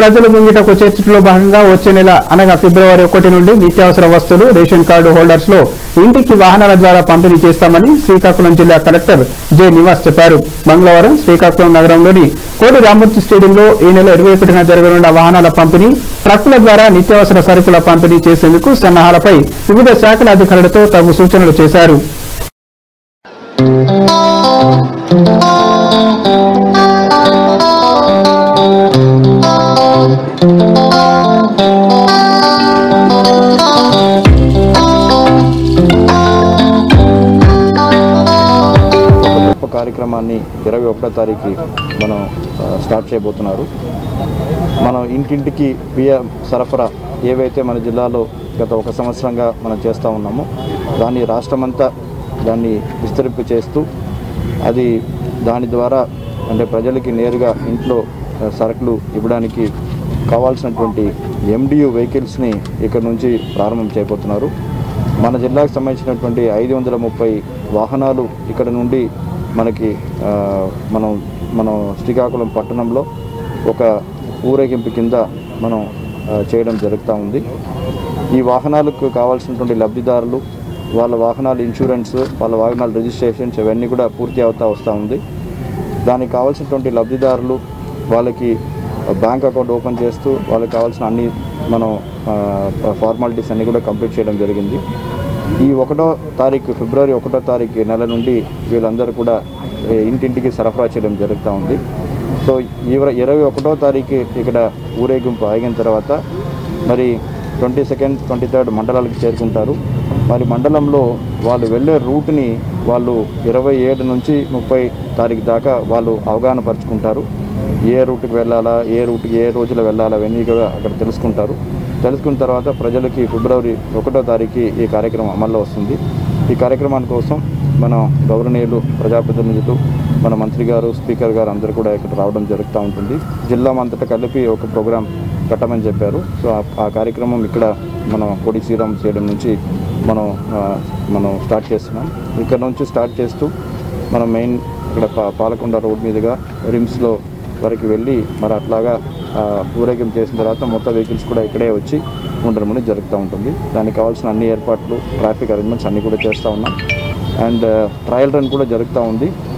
ప్రజలు ముంగిటకు చేర్చడంలో భాగంగా వచ్చే నెల అనగా ఫిబ్రవరి ఒకటి నుండి నిత్యావసర వస్తువులు రేషన్ కార్డు హోల్డర్స్ లో ఇంటికి వాహనాల ద్వారా పంపిణీ చేస్తామని శ్రీకాకుళం జిల్లా కలెక్టర్ జె నివాస్ చెప్పారు మంగళవారం శ్రీకాకుళం నగరంలోని కోటి రామూర్తి స్టేడియంలో ఈ నెల ఇరవై ఒకటిన జరగనున్న వాహనాల పంపిణీ ట్రక్కుల ద్వారా నిత్యావసర సరుకుల పంపిణీ చేసేందుకు సన్నాహాలపై వివిధ శాఖల అధికారులతో తగు సూచనలు చేశారు ఒక గొప్ప కార్యక్రమాన్ని ఇరవై ఒకటో తారీఖు మనం ఆ, స్టార్ట్ చేయబోతున్నారు మనం ఇంటింటికి బియ్య సరఫరా ఏవైతే మన జిల్లాలో గత ఒక సంవత్సరంగా మనం చేస్తూ ఉన్నామో దాన్ని రాష్ట్రమంతా దాన్ని విస్తరింపు చేస్తూ అది దాని ద్వారా అంటే ప్రజలకి నేరుగా ఇంట్లో ఆ, సరుకులు ఇవ్వడానికి కావాల్సినటువంటి ఎండియు వెహికల్స్ని ఇక్కడ నుంచి ప్రారంభం చేయబోతున్నారు మన జిల్లాకు సంబంధించినటువంటి ఐదు వందల ముప్పై వాహనాలు ఇక్కడ నుండి మనకి ఆ, మనం మనం శ్రీకాకుళం పట్టణంలో ఒక ఊరేగింపు కింద మనం ఆ, చేయడం జరుగుతూ ఉంది ఈ వాహనాలకు కావాల్సినటువంటి లబ్ధిదారులు వాళ్ళ వాహనాల ఇన్సూరెన్స్ వాళ్ళ వాహనాల రిజిస్ట్రేషన్స్ ఇవన్నీ కూడా పూర్తి అవుతా వస్తూ ఉంది దానికి కావాల్సినటువంటి లబ్ధిదారులు వాళ్ళకి బ్యాంక్ అకౌంట్ ఓపెన్ చేస్తూ వాళ్ళకి కావాల్సిన అన్ని మనం ఫార్మాలిటీస్ అన్నీ కూడా కంప్లీట్ చేయడం జరిగింది ఈ ఒకటో తారీఖు ఫిబ్రవరి ఒకటో తారీఖు నెల నుండి వీళ్ళందరూ కూడా ఏ, ఇంటింటికి సరఫరా చేయడం జరుగుతూ ఉంది సో ఇవ- ఇరవై ఒకటో తారీఖు ఇక్కడ ఊరేగింపు ఆగిన తర్వాత మరి ట్వంటీ సెకండ్ ట్వంటీ థర్డ్ మండలాలకు చేరుకుంటారు మరి మండలంలో వాళ్ళు వెళ్ళే రూట్ని వాళ్ళు ఇరవై ఏడు నుంచి ముప్పై తారీఖు దాకా వాళ్ళు అవగాహన పరుచుకుంటారు ఏ రూట్కి వెళ్ళాలా ఏ రూట్కి ఏ రోజులో వెళ్ళాలా అవన్నీ కూడా అక్కడ తెలుసుకుంటారు తెలుసుకున్న తర్వాత ప్రజలకి ఫిబ్రవరి ఒకటో తారీఖు ఈ కార్యక్రమం అమల్లో వస్తుంది ఈ కార్యక్రమాని కోసం మన గౌరవనీయులు ప్రజాప్రతినిధులు మన మంత్రి గారు స్పీకర్ గారు అందరూ కూడా ఇక్కడ రావడం జరుగుతూ ఉంటుంది జిల్లా అంతటా కలిపి ఒక ప్రోగ్రాం పెట్టమని చెప్పారు సో ఆ- ఆ కార్యక్రమం ఇక్కడ మనం కొడి శ్రీరామ్ చేయడం నుంచి మనం ఆ, మనం స్టార్ట్ చేస్తున్నాం ఇక్కడ నుంచి స్టార్ట్ చేస్తూ మనం మెయిన్ ఇక్కడ పా పాలకొండ రోడ్ మీదుగా రిమ్స్లో వరకు వెళ్ళి మరి అట్లాగా ఆ, ఊరేగింపు చేసిన తర్వాత మొత్తం వెహికల్స్ కూడా ఇక్కడే వచ్చి ఉండడం అనేది జరుగుతూ ఉంటుంది దానికి కావాల్సిన అన్ని ఏర్పాట్లు ట్రాఫిక్ అరేంజ్మెంట్స్ అన్నీ కూడా చేస్తూ ఉన్నాం అండ్ ట్రయల్ రన్ కూడా జరుగుతూ ఉంది